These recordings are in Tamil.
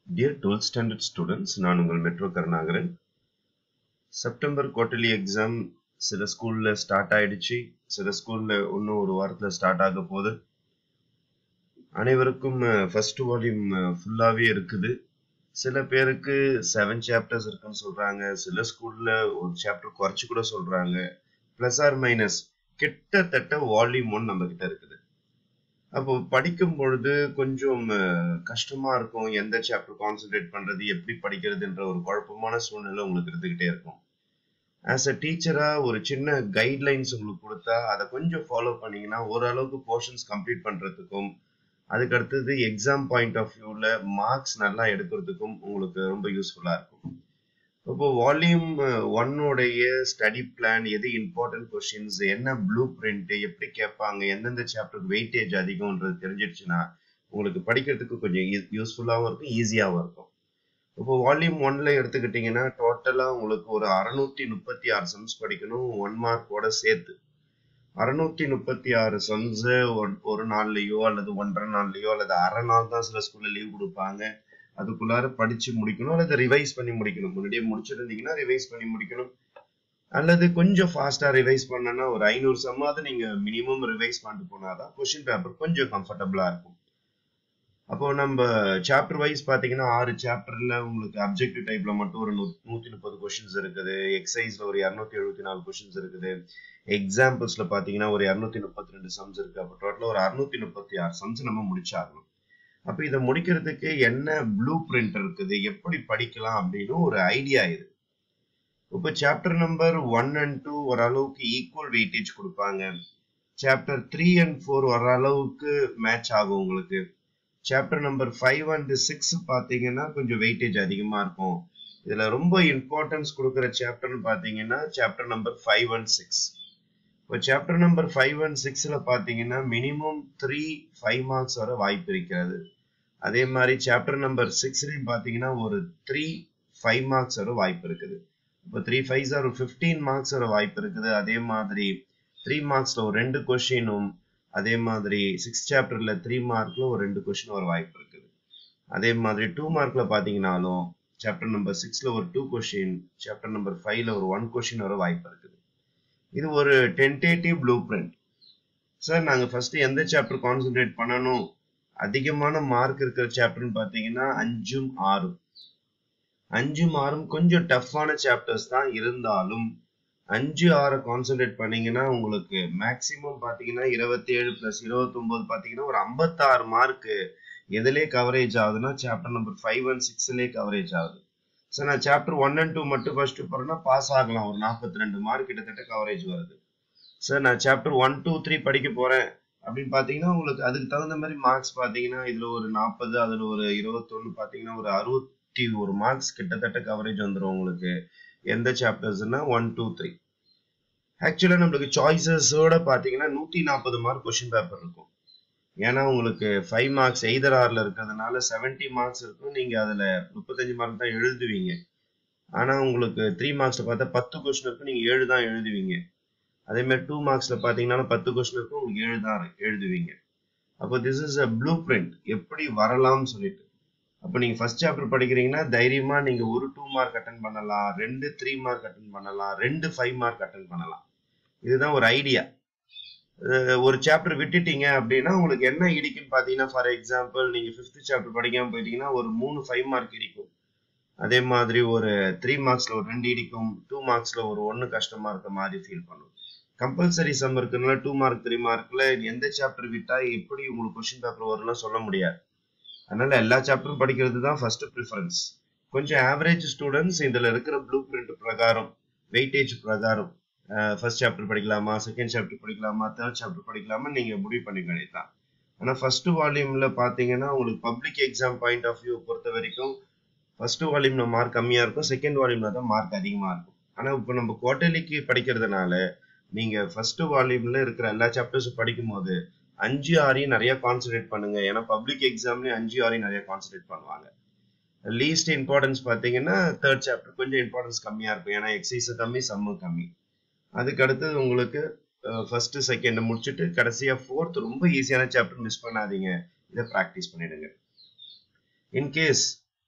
Dear 12th standard students, நான் உங்கள் metro Karunakaran September quarterly exam சில ஸ்கூல்ல ஸ்டார்ட் ஆயிடுச்சு சில ஸ்கூல்ல இன்னும் ஒரு வாரத்துல ஸ்டார்ட் ஆக போகுது அனைவருக்கும் ஃபர்ஸ்ட் வால்யூம் ஃபுல்லாவே இருக்குது சில பேருக்கு செவன் சாப்டர்ஸ் இருக்குன்னு சொல்றாங்க சில ஸ்கூல்ல ஒரு சாப்டர் குறைச்சு கூட சொல்றாங்க பிளஸ் ஆர் மைனஸ் கிட்டத்தட்ட வால்யூம் ஒன் நம்ம கிட்ட இருக்குது அப்போ படிக்கும் பொழுது கொஞ்சம் அஹ், கஷ்டமா இருக்கும் எந்த சாப்டர் கான்சென்ட்ரேட் பண்றது எப்படி படிக்கிறதுன்ற ஒரு குழப்பமான சூழ்நிலை உங்களுக்கு இருந்துகிட்டே இருக்கும் ஆஸ் அ டீச்சரா ஒரு சின்ன கைட்லைன்ஸ் உங்களுக்கு கொடுத்தா அதை கொஞ்சம் ஃபாலோ பண்ணீங்கன்னா ஓரளவுக்கு போர்ஷன்ஸ் கம்ப்ளீட் பண்றதுக்கும் அதுக்கு அடுத்தது எக்ஸாம் பாயிண்ட் ஆஃப் வியூல மார்க்ஸ் நல்லா எடுக்கிறதுக்கும் உங்களுக்கு ரொம்ப யூஸ்ஃபுல்லா இருக்கும் இப்போ வால்யூம் ஒன்னோடைய ஸ்டடி பிளான் எது இம்பார்ட்டன்ட் கொஸ்டின்ஸ் என்ன ப்ளூ பிரிண்ட் எப்படி கேட்பாங்க எந்தெந்த சாப்டருக்கு வெயிட்டேஜ் அதிகம்ன்றது தெரிஞ்சிடுச்சுன்னா உங்களுக்கு படிக்கிறதுக்கு கொஞ்சம் யூஸ்ஃபுல்லாகவும் இருக்கும் ஈஸியாகவும் இருக்கும் இப்போ வால்யூம் ஒன்ல எடுத்துக்கிட்டிங்கன்னா டோட்டலாக உங்களுக்கு ஒரு அறுநூத்தி முப்பத்தி ஆறு சம்ஸ் படிக்கணும் ஒன் மார்க்கோட சேர்த்து அறுநூத்தி முப்பத்தி ஆறு சம்ஸ் ஒரு நாள்லயோ அல்லது ஒன்றரை நாள்லயோ அல்லது அரை நாள் தான் சில ஸ்கூல்ல லீவ் கொடுப்பாங்க அதுக்குள்ளார படிச்சு முடிக்கணும் அல்லது ரிவைஸ் பண்ணி முடிக்கணும் முன்னாடியே முடிச்சிருந்தீங்கன்னா ரிவைஸ் பண்ணி முடிக்கணும் அல்லது கொஞ்சம் ஃபாஸ்டா ரிவைஸ் பண்ணனா ஒரு ஐநூறு சம்மாவது நீங்க மினிமம் ரிவைஸ் பண்ணிட்டு போனாதான் கொஸ்டின் பேப்பர் கொஞ்சம் கம்ஃபர்டபுளா இருக்கும் அப்போ நம்ம சாப்டர் வைஸ் பாத்தீங்கன்னா ஆறு சாப்டர்ல உங்களுக்கு அப்ஜெக்டிவ் டைப்ல மட்டும் ஒரு நூ- நூத்தி முப்பது கொஸ்டின்ஸ் இருக்குது எக்ஸசைஸ்ல ஒரு இரநூத்தி எழுபத்தி நாலு கொஸ்டின்ஸ் இருக்குது எக்ஸாம்பிள்ஸ்ல பாத்தீங்கன்னா ஒரு இரநூத்தி முப்பத்தி ரெண்டு சம்ஸ் இருக்கு அப்போ டோட்டலா ஒரு அறுநூத்தி முப்பத்தி ஆறு சம்ஸ் நம்ம முடிச்சாகணும் அப்ப இதை முடிக்கிறதுக்கு என்ன ப்ளூ பிரிண்ட் இருக்குது எப்படி படிக்கலாம் அப்படின்னு ஒரு ஐடியா இது இப்போ chapter number one and two ஓரளவுக்கு ஈக்குவல் வெயிட்டேஜ் கொடுப்பாங்க சாப்டர் த்ரீ அண்ட் ஃபோர் ஓரளவுக்கு மேட்ச் ஆகும் உங்களுக்கு chapter number five and six பார்த்தீங்கன்னா கொஞ்சம் வெயிட்டேஜ் அதிகமா இருக்கும் இதுல ரொம்ப இம்பார்ட்டன்ஸ் கொடுக்குற சாப்டர்னு பார்த்தீங்கன்னா chapter number five and six இப்போ சாப்டர் நம்பர் ஃபைவ் அண்ட் சிக்ஸ்ல பார்த்தீங்கன்னா மினிமம் த்ரீ ஃபைவ் மார்க்ஸ் வர வாய்ப்பு இருக்கிறது அதே மாதிரி சாப்டர் நம்பர் சிக்ஸ்லையும் பார்த்தீங்கன்னா ஒரு த்ரீ ஃபைவ் மார்க்ஸ் வர வாய்ப்பு இருக்குது இப்போ த்ரீ ஃபைவ்ஸ் ஒரு ஃபிஃப்டீன் மார்க்ஸ் வர வாய்ப்பு இருக்குது அதே மாதிரி த்ரீ மார்க்ஸ்ல ஒரு ரெண்டு கொஷினும் அதே மாதிரி சிக்ஸ் சாப்டர்ல த்ரீ மார்க்ல ஒரு ரெண்டு கொஷின் வர வாய்ப்பு இருக்குது அதே மாதிரி டூ மார்க்ல பாத்தீங்கன்னாலும் சாப்டர் நம்பர் சிக்ஸ்ல ஒரு டூ கொஷின் சாப்டர் நம்பர் ஃபைவ்ல ஒரு ஒன் கொஷின் வர வாய்ப்பு இருக்குது இது ஒரு டென்டேட்டிவ் ப்ளூ பிரிண்ட் சார் நாங்க ஃபர்ஸ்ட் எந்த சாப்டர் கான்சென்ட்ரேட் பண்ணணும் அதிகமான மார்க் இருக்கிற சாப்டர்னு பாத்தீங்கன்னா அஞ்சும் ஆறும் அஞ்சும் ஆறும் கொஞ்சம் டஃப்பான சாப்டர்ஸ் தான் இருந்தாலும் அஞ்சு ஆறை கான்சென்ட்ரேட் பண்ணீங்கன்னா உங்களுக்கு மேக்சிமம் பாத்தீங்கன்னா இருபத்தி ஏழு பிளஸ் இருபத்தொன்பது பாத்தீங்கன்னா ஒரு ஐம்பத்தாறு மார்க் எதுலயே கவரேஜ் ஆகுதுன்னா சாப்டர் நம்பர் ஃபைவ் அண்ட் சிக்ஸ்லயே கவரேஜ் ஆகுது ஸோ நான் சாப்டர் ஒன் அண்ட் டூ மட்டும் ஃபர்ஸ்ட் போறேன்னா பாஸ் ஆகலாம் ஒரு நாற்பத்தி ரெண்டு மார்க் கிட்டத்தட்ட கவரேஜ் வருது சார் நான் சாப்டர் ஒன் டூ த்ரீ படிக்க போறேன் அப்படின்னு பாத்தீங்கன்னா உங்களுக்கு அதுக்கு தகுந்த மாதிரி மார்க்ஸ் பாத்தீங்கன்னா இதுல ஒரு நாற்பது அதுல ஒரு இருபத்தொன்னு பாத்தீங்கன்னா ஒரு அறுபத்தி ஒரு மார்க்ஸ் கிட்டத்தட்ட கவரேஜ் வந்துடும் உங்களுக்கு எந்த சாப்டர்ஸ்னா ஒன் டூ த்ரீ ஆக்சுவலா நம்மளுக்கு சாய்ஸஸோட பாத்தீங்கன்னா நூத்தி நாற்பது மார்க் கொஸ்டின் பேப்பர் இருக்கும் ஏன்னா உங்களுக்கு ஃபைவ் மார்க்ஸ் எய்தர் ஆர்ல இருக்கிறதுனால 70 மார்க்ஸ் இருக்கும் நீங்க அதுல முப்பத்தஞ்சு மார்க் தான் எழுதுவீங்க ஆனா உங்களுக்கு த்ரீ மார்க்ஸ்ல பார்த்தா பத்து கொஸ்டின் இருக்கும் நீங்க ஏழு தான் எழுதுவீங்க அதே மாதிரி டூ மார்க்ஸ்ல பாத்தீங்கன்னா பத்து கொஸ்டின் இருக்கும் உங்களுக்கு ஏழு தான் எழுதுவீங்க அப்போ this is a blue print எப்படி வரலாம்னு சொல்லிட்டு அப்போ நீங்க ஃபர்ஸ்ட் சாப்டர் படிக்கிறீங்கன்னா தைரியமா நீங்க ஒரு டூ மார்க் அட்டன் பண்ணலாம் ரெண்டு த்ரீ மார்க் அட்டன் பண்ணலாம் ரெண்டு ஃபைவ் மார்க் அட்டன் பண்ணலாம் இதுதான் ஒரு ஐடியா ஒரு சாப்டர் விட்டுட்டீங்க அப்படின்னா உங்களுக்கு என்ன இடிக்குன்னு பாத்தீங்கன்னா ஃபார் எக்ஸாம்பிள் நீங்க ஃபிஃப்த் சாப்டர் படிக்காம போயிட்டீங்கன்னா ஒரு மூணு ஃபைவ் மார்க் இடிக்கும் அதே மாதிரி ஒரு த்ரீ மார்க்ஸ்ல ஒரு ரெண்டு இடிக்கும் டூ மார்க்ஸ்ல ஒரு ஒன்னு கஷ்டமா இருக்க மாதிரி ஃபீல் பண்ணும் கம்பல்சரி சம் இருக்குனால டூ மார்க் த்ரீ மார்க்ல எந்த சாப்டர் விட்டா எப்படி உங்களுக்கு கொஸ்டின் பேப்பர் வரும்லாம் சொல்ல முடியாது அதனால எல்லா சாப்டரும் படிக்கிறது தான் ஃபர்ஸ்ட் ப்ரிஃபரன்ஸ் கொஞ்சம் ஆவரேஜ் ஸ்டூடெண்ட்ஸ் இதுல இருக்கிற ப்ளூ பிரிண்ட் பிரகாரம் வெயிட்டேஜ் பிரகாரம் ஃபர்ஸ்ட் சாப்டர் படிக்கலாமா செகண்ட் சாப்டர் படிக்கலாமா தேர்ட் சாப்டர் படிக்கலாமா நீங்க முடிவு பண்ணி பண்ணிடலாம் ஆனா ஃபர்ஸ்ட் வால்யூம்ல பாத்தீங்கன்னா உங்களுக்கு public exam point of view பொறுத்த வரைக்கும் ஃபர்ஸ்ட் வால்யூம்ல மார்க் கம்மியா இருக்கும் செகண்ட் வால்யூம்ல தான் மார்க் அதிகமா இருக்கும் ஆனா இப்போ நம்ம குவார்டர்லிக்கு படிக்கிறதுனால நீங்க ஃபர்ஸ்ட் வால்யூம்ல இருக்கிற எல்லா சாப்டர்ஸும் படிக்கும் போது அஞ்சு ஆறையும் நிறைய கான்சென்ட்ரேட் பண்ணுங்க ஏன்னா பப்ளிக் எக்ஸாம்லயும் அஞ்சு ஆறையும் நிறைய கான்சென்ட்ரேட் பண்ணுவாங்க லீஸ்ட் இம்பார்ட்டன்ஸ் பாத்தீங்கன்னா தேர்ட் சாப்டர் கொஞ்சம் இம்பார்ட்டன்ஸ் கம்மியா இருக்கும் ஏன்னா எக்ஸசைஸ் கம்மி சம்மு கம்மி அதுக்கு அடுத்தது உங்களுக்கு ஃபர்ஸ்ட் செகண்ட் முடிச்சுட்டு கடைசியா ஃபோர்த் ரொம்ப ஈஸியான சாப்டர் மிஸ் பண்ணாதீங்க இதை ப்ராக்டிஸ் பண்ணிடுங்க இன்கேஸ்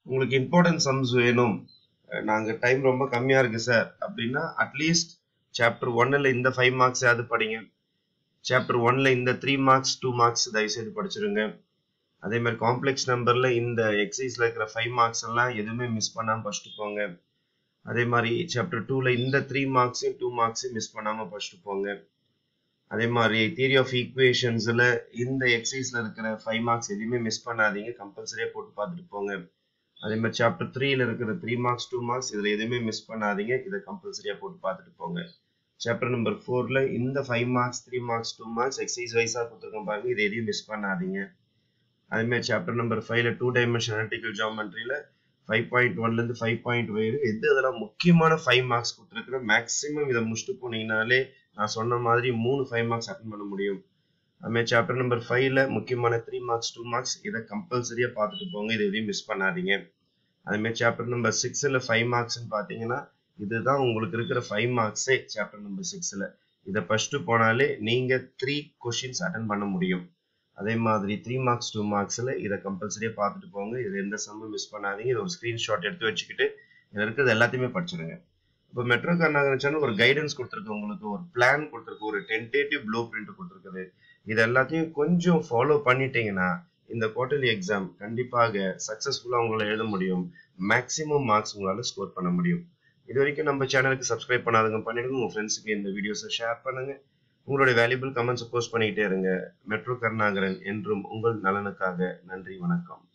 உங்களுக்கு இம்பார்ட்டன்ட் சம்ஸ் வேணும் அஹ் நாங்க டைம் ரொம்ப கம்மியா இருக்கு சார் அப்படின்னா அட்லீஸ்ட் சாப்டர் ஒன்னுல இந்த ஃபைவ் மார்க்ஸ் அது படிங்க சாப்டர் ஒன்ல இந்த த்ரீ மார்க்ஸ் டூ மார்க்ஸ் தயவுசெய்து படிச்சிருங்க அதே மாதிரி காம்ப்ளெக்ஸ் நம்பர்ல இந்த எக்ஸசைஸ்ல இருக்கிற ஃபைவ் மார்க்ஸ் எல்லாம் எதுவுமே மிஸ் பண்ணாம படிச்சுட்டு போங்க அதே மாதிரி சாப்டர் டூல இந்த த்ரீ மார்க்ஸையும் டூ மார்க்ஸையும் மிஸ் பண்ணாம படிச்சுட்டு போங்க அதே மாதிரி தியரி ஆஃப் ஈக்குவேஷன்ஸ்ல இந்த எக்ஸசைஸ்ல இருக்கிற ஃபைவ் மார்க்ஸ் எதையுமே மிஸ் பண்ணாதீங்க கம்பல்சரியா போட்டு பார்த்துட்டு போங்க அதே மாதிரி சாப்டர் த்ரீல இருக்கிற த்ரீ மார்க்ஸ் டூ மார்க்ஸ் இதுல எதுவுமே மிஸ் பண்ணாதீங்க இதை கம்பல்சரியா போட்டு பார்த்துட்டு போங்க சாப்டர் நம்பர் ஃபோர்ல இந்த five marks three marks two marks exercise வைஸா கொடுத்துருக்கோம் பாருங்க இது எதையும் மிஸ் பண்ணாதீங்க அதே மாதிரி சாப்டர் நம்பர் ஃபைவ்ல டூ டைமென்ஷன் அனலிட்டிக்கல் ஜாமெட்ரியில ஃபைவ் பாயிண்ட் ஒன்ல இருந்து ஃபைவ் பாயிண்ட் வயிறு எது அதெல்லாம் முக்கியமான ஃபைவ் மார்க்ஸ் கொடுத்துருக்குற மேக்ஸிமம் இதை முடிச்சுட்டு போனீங்கனாலே நான் சொன்ன மாதிரி மூணு ஃபைவ் மார்க்ஸ் அட்டன் பண்ண முடியும் அதுமாதிரி சாப்டர் நம்பர் ஃபைவ்ல முக்கியமான த்ரீ மார்க்ஸ் டூ மார்க்ஸ் இதை கம்பல்சரியா பார்த்துட்டு போங்க இது எதையும் மிஸ் பண்ணாதீங்க அதுமாதிரி சாப்டர் நம்பர் சிக்ஸ்ல ஃபைவ் மார்க்ஸ்னு பார்த்தீங்கன்னா இதுதான் உங்களுக்கு இருக்கிற ஃபைவ் மார்க்ஸே சாப்டர் நம்பர் சிக்ஸ்ல இதை ஃபர்ஸ்ட் போனாலே நீங்க த்ரீ கொஷின்ஸ் அட்டன் பண்ண முடியும் அதே மாதிரி த்ரீ மார்க்ஸ் டூ மார்க்ஸ்ல இதை கம்பல்சரியா பார்த்துட்டு போங்க இது எந்த சம்மும் மிஸ் பண்ணாதீங்க இது ஒரு ஸ்கிரீன்ஷாட் எடுத்து வச்சுக்கிட்டு இதுல இருக்கிறது எல்லாத்தையுமே படிச்சிருங்க இப்போ மெட்ரோ கர்நாகரன் சேனல் ஒரு கைடன்ஸ் கொடுத்துருக்கு உங்களுக்கு ஒரு பிளான் கொடுத்துருக்கு ஒரு டென்டேட்டிவ் ப்ளூ பிரிண்ட் கொடுத்துருக்குது இது எல்லாத்தையும் கொஞ்சம் ஃபாலோ பண்ணிட்டீங்கன்னா இந்த குவார்டர்லி எக்ஸாம் கண்டிப்பாக சக்சஸ்ஃபுல்லாக உங்களால் எழுத முடியும் மேக்ஸிமம் மார்க்ஸ் உங்களால் ஸ்கோர் பண்ண முடியும் இது வரைக்கும் நம்ம சேனலுக்கு சப்ஸ்கிரைப் பண்ணாதவங்க பண்ணிடுங்க உங்க ஃப்ரெண்ட்ஸுக்கு இந்த வீடியோஸை ஷேர் பண்ணுங்க உங்களுடைய வேல்யூபிள் கமெண்ட்ஸை போஸ்ட் பண்ணிக்கிட்டே இருங்க மெட்ரோ கருணாகரன் என்றும் உங்கள் நலனுக்காக நன்றி வணக்கம்